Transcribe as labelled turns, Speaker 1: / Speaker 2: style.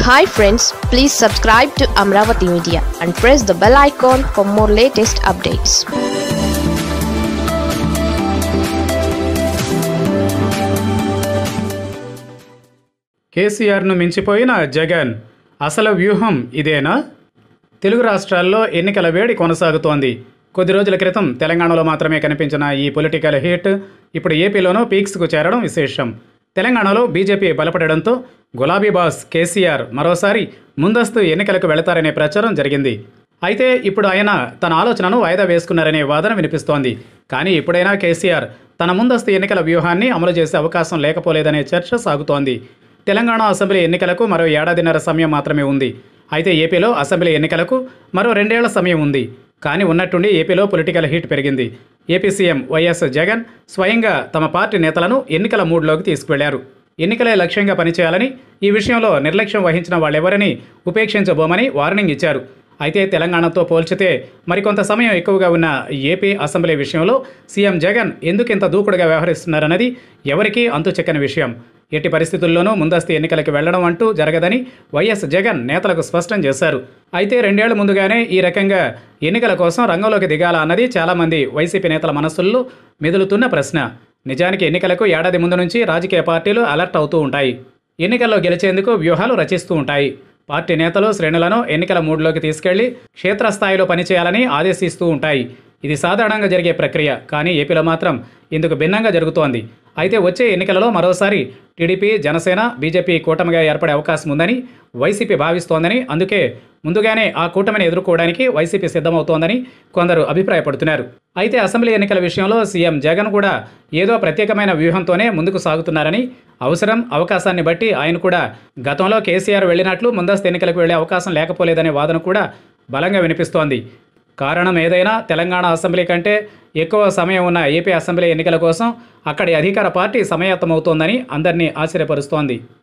Speaker 1: hi friends please subscribe to Amaravati media and press the bell icon for more latest updates
Speaker 2: కేసీఆర్ను మించిపోయిన జగన్ అసలు వ్యూహం ఇదేనా తెలుగు రాష్ట్రాల్లో ఎన్నికల వేడి కొనసాగుతోంది కొద్ది రోజుల క్రితం తెలంగాణలో మాత్రమే కనిపించిన ఈ పొలిటికల్ హీట్ ఇప్పుడు ఏపీలోనూ పీక్స్కు చేరడం విశేషం తెలంగాణలో బీజేపీ బలపడడంతో గులాబీ బాస్ కేసీఆర్ మరోసారి ముందస్తు ఎన్నికలకు వెళతారనే ప్రచారం జరిగింది అయితే ఇప్పుడు ఆయన తన ఆలోచనను వాయిదా వేసుకున్నారనే వాదన వినిపిస్తోంది కానీ ఇప్పుడైనా కేసీఆర్ తన ముందస్తు ఎన్నికల వ్యూహాన్ని అమలు చేసే అవకాశం లేకపోలేదనే చర్చ సాగుతోంది తెలంగాణ అసెంబ్లీ ఎన్నికలకు మరో ఏడాదిన్నర సమయం మాత్రమే ఉంది అయితే ఏపీలో అసెంబ్లీ ఎన్నికలకు మరో రెండేళ్ల సమయం ఉంది కానీ ఉన్నట్టుండి ఏపీలో పొలిటికల్ హీట్ పెరిగింది ఏపీ సీఎం వైఎస్ జగన్ స్వయంగా తమ పార్టీ నేతలను ఎన్నికల మూడ్లోకి తీసుకువెళ్లారు ఎన్నికలే లక్ష్యంగా పనిచేయాలని ఈ విషయంలో నిర్లక్ష్యం వహించిన వాళ్ళెవరిని ఉపేక్షించబోమని వార్నింగ్ ఇచ్చారు అయితే తెలంగాణతో పోల్చితే మరికొంత సమయం ఎక్కువగా ఉన్న ఏపీ అసెంబ్లీ విషయంలో సీఎం జగన్ ఎందుకింత దూకుడుగా వ్యవహరిస్తున్నారన్నది ఎవరికీ అంతుచెక్కని విషయం ఎట్టి పరిస్థితుల్లోనూ ముందస్తు ఎన్నికలకు వెళ్లడం అంటూ జరగదని వైఎస్ జగన్ నేతలకు స్పష్టం చేశారు అయితే రెండేళ్ల ముందుగానే ఈ రకంగా ఎన్నికల కోసం రంగంలోకి దిగాలా అన్నది చాలామంది వైసీపీ నేతల మనస్సుల్లో మెదులుతున్న ప్రశ్న నిజానికి ఎన్నికలకు ఏడాది ముందు నుంచి రాజకీయ పార్టీలు అలర్ట్ అవుతూ ఉంటాయి ఎన్నికల్లో గెలిచేందుకు వ్యూహాలు రచిస్తూ ఉంటాయి పార్టీ నేతలు శ్రేణులను ఎన్నికల మూడ్లోకి తీసుకెళ్లి క్షేత్రస్థాయిలో పనిచేయాలని ఆదేశిస్తూ ఉంటాయి ఇది సాధారణంగా జరిగే ప్రక్రియ కానీ ఏపీలో మాత్రం ఇందుకు భిన్నంగా జరుగుతోంది అయితే వచ్చే ఎన్నికలలో మరోసారి టీడీపీ జనసేన బీజేపీ కూటమిగా ఏర్పడే అవకాశం ఉందని వైసీపీ భావిస్తోందని అందుకే ముందుగానే ఆ కూటమిని ఎదుర్కోవడానికి వైసీపీ సిద్ధమవుతోందని కొందరు అభిప్రాయపడుతున్నారు అయితే అసెంబ్లీ ఎన్నికల విషయంలో సీఎం జగన్ కూడా ఏదో ప్రత్యేకమైన వ్యూహంతోనే ముందుకు సాగుతున్నారని అవసరం అవకాశాన్ని బట్టి ఆయన కూడా గతంలో కేసీఆర్ వెళ్ళినట్లు ముందస్తు ఎన్నికలకు వెళ్లే అవకాశం లేకపోలేదనే వాదన కూడా బలంగా వినిపిస్తోంది కారణం ఏదైనా తెలంగాణ అసెంబ్లీ కంటే ఎక్కువ సమయం ఉన్న ఏపీ అసెంబ్లీ ఎన్నికల కోసం అక్కడి అధికార పార్టీ సమాయత్తమవుతోందని అందరినీ ఆశ్చర్యపరుస్తోంది